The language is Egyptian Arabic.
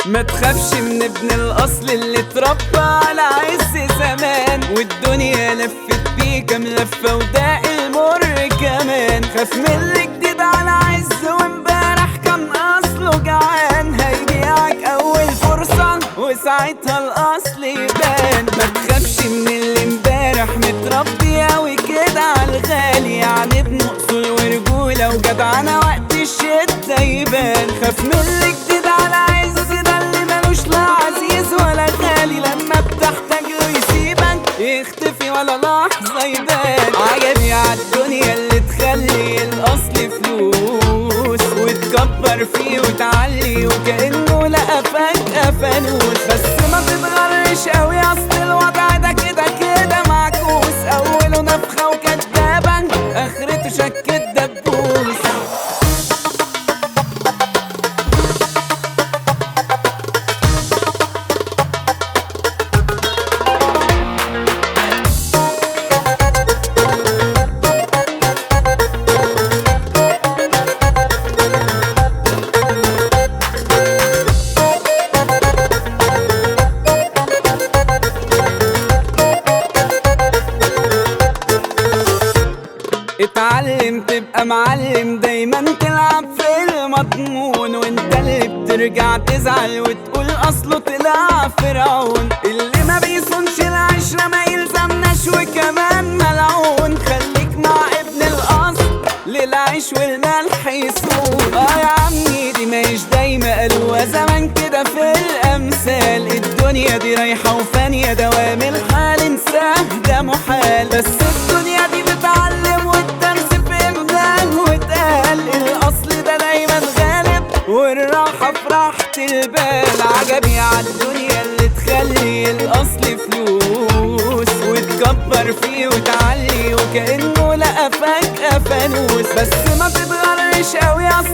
ما تخافش من ابن الاصل اللي اتربى على عز زمان والدنيا لفت بيه كام لفه وده المر كمان خاف من اللي جديد على عز وامبارح كان اصله جعان هيبيعك اول فرصه وساعتها الاصل يبان ما تخافش من اللي امبارح متربي اوي كده على الغالي يعني ابن اصول ورجوله وجدعنه وقت الشده يبان خاف من اللي جديد على عز ده اللي ملوش لا عزيز ولا غالي لما بتحتاج له يسيبك يختفي ولا لحظه يبان عجبي عالدنيا اللي تخلي الاصل فلوس وتكبر فيه وتعلي وكانه لقى فجاه فانوس بس ما تتغرش قوي اصل الوضع ده كده كده معكوس اوله نفخه وكدابه اخرته شك الدبوس اتعلم تبقى معلم دايما تلعب في المضمون وانت اللي بترجع تزعل وتقول اصله طلع فرعون اللي ما بيصونش العشرة ما يلزمناش وكمان ملعون خليك مع ابن الاصل للعيش والملح يسود اه يا عمي دي ماهيش دايما قالوا زمان كده في الامثال الدنيا دي رايحة وفانية دوام الحال انساه ده محال بس الدنيا دي بتعلم والدرس في امداه واتقال الاصل ده دايما غالب والراحة في راحة البال عجبي عالدنيا اللي تخلي الاصل فلوس وتكبر فيه وتعلي وكأنه لقى فجأة فانوس بس ما تتغرش قوي اصل